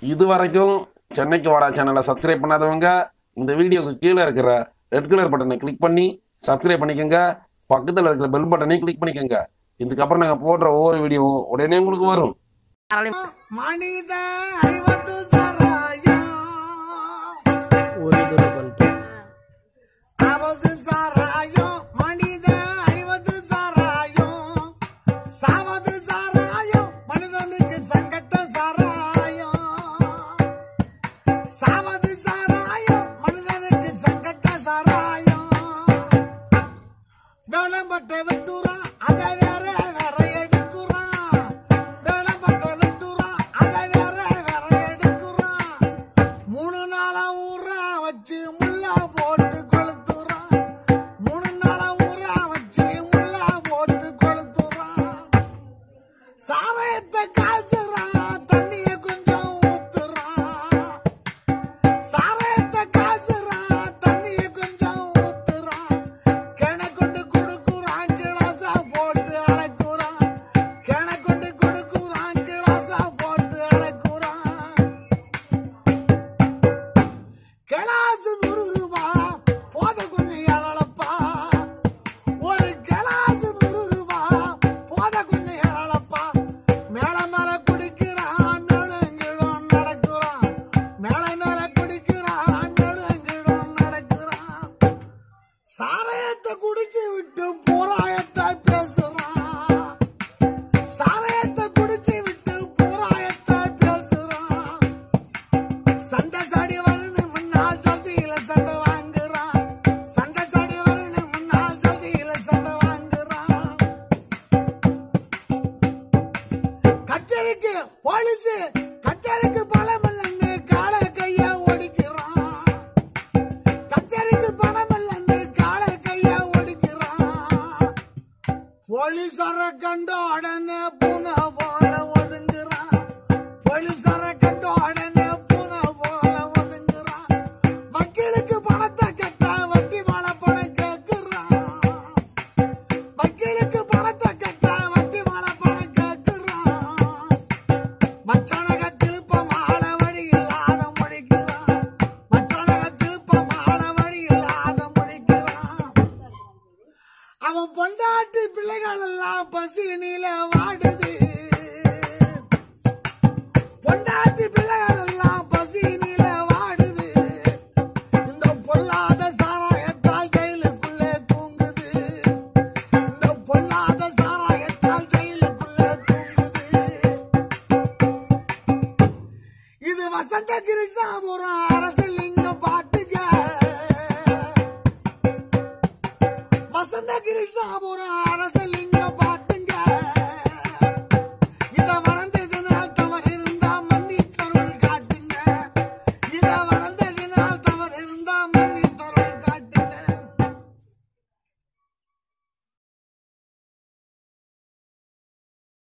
இது வரைக்கும் சென்னைக்கு வாடா சேனலை சப்ஸ்கிரைப் பண்ணாதவங்க இந்த வீடியோக்கு கீழே இருக்கிற ரெட் கலர் பட்டனை கிளிக் பண்ணி சப்ஸ்கிரைப் பண்ணிக்கோங்க பக்கத்தில் இருக்கிற பெல் பட்டனையும் கிளிக் பண்ணிக்கோங்க இதுக்கப்புறம் நாங்கள் போடுற ஒவ்வொரு வீடியோவும் உடனே உங்களுக்கு வரும் மனித அறிவது சாராயம் ஒரு தடவை பண்ணிட்டேன் அவது சாராயம் மனித அறிவது சாராயம் சாவது சாராயம் மனிதனுக்கு சங்கட்ட சாராயம் சாவது சாராயம் மனிதனுக்கு சங்கட்ட சாராயம் வேளம்பட்ட வெட்டுறா அதை வேற வேற எடுக்குறான் வேளம்பட்ட வெட்டுறா அதை வேற வேற எடுக்குறான் மூணு நாளா ஊரா வச்சு முள்ளா போட்டு கொளுத்துறான் மூணு நாளா ஊரா வச்சு முள்ளா போட்டு கொளுத்துறான் சாராயத்தை காசுறான் தண்ணிய கொஞ்சம் ஊத்துறான் சாராயத்தை காசுறான் தண்ணிய கொஞ்சம் ஊத்துறான் கிண கொண்டு கொடுக்குறான் கிளாசா போட்டு அழைக்குறான் கிண கொண்டு கொடுக்குறான் கிளாசா போட்டு அழைக்குறான் கிளாசு நூறு ரூபா போத கொஞ்சம் ஏழப்பா ஒரு கிளாசு நூறு ரூபா போத கொஞ்சம் ஏழப்பா மேல மேல குடிக்கிறான் மேலங்கிடும் நடக்கிறான் மேல மேல குடிக்கிறான் மேலங்கிடும் நடக்கிறான் சாராயத்தை குடிச்சு விட்டு போராயத்தை பேசுறான் சாராயத்தை குடிச்சு விட்டு போராயத்தை பேசுறான் சண்டை சாடி வரணும் முன்னால் சந்தியில சண்டை வாங்குறான் சண்டை சாடி வரணும் முன்னால் சந்தியில சண்டை வாங்குறான் கச்சேரிக்கு போலீஸ் கச்சேரிக்கு பணம் இல்லைன்னு கால கைய ஒடிக்கிறான் கச்சேரிக்கு பணம் இல்லைன்னு கால கைய ஒடிக்கிறான் போலீசார கண்ட உடனே பூனை போல ஒதுங்குறான் போலீசார கண்ட உடனே பூனை போல ஒதுங்குறான் வக்கீலுக்கு பணத்தை கட்ட வட்டி மேல பணம் கேட்கிறான் வக்கீலுக்கு பணத்தை கட்ட வட்டி மேல பணம் கேட்கிறான் மற்றனக திருப்ப மால வழி இல்லாத முடிக்கிறான் மற்றனக திருப்ப மால வழி இல்லாத முடிக்கிறான் அவன் பொண்டாட்டி பிள்ளைகள் எல்லாம் பசினில வாடுது பொண்டாட்டி பிள்ளைகள் எல்லாம் பசினில வாடுது இந்த பொல்லாத சாராயத்தால் ஜெயிலுக்குள்ளே தூங்குது இந்த பொல்லாத சாராயத்தால் ஜெயிலுக்குள்ளே தூங்குது இது வசந்த கிருஷ்ணாபுரம் அரசிலிங்க பாட்டுக வசந்த கிருஷ்ணாபுரம் அரசிலிங்க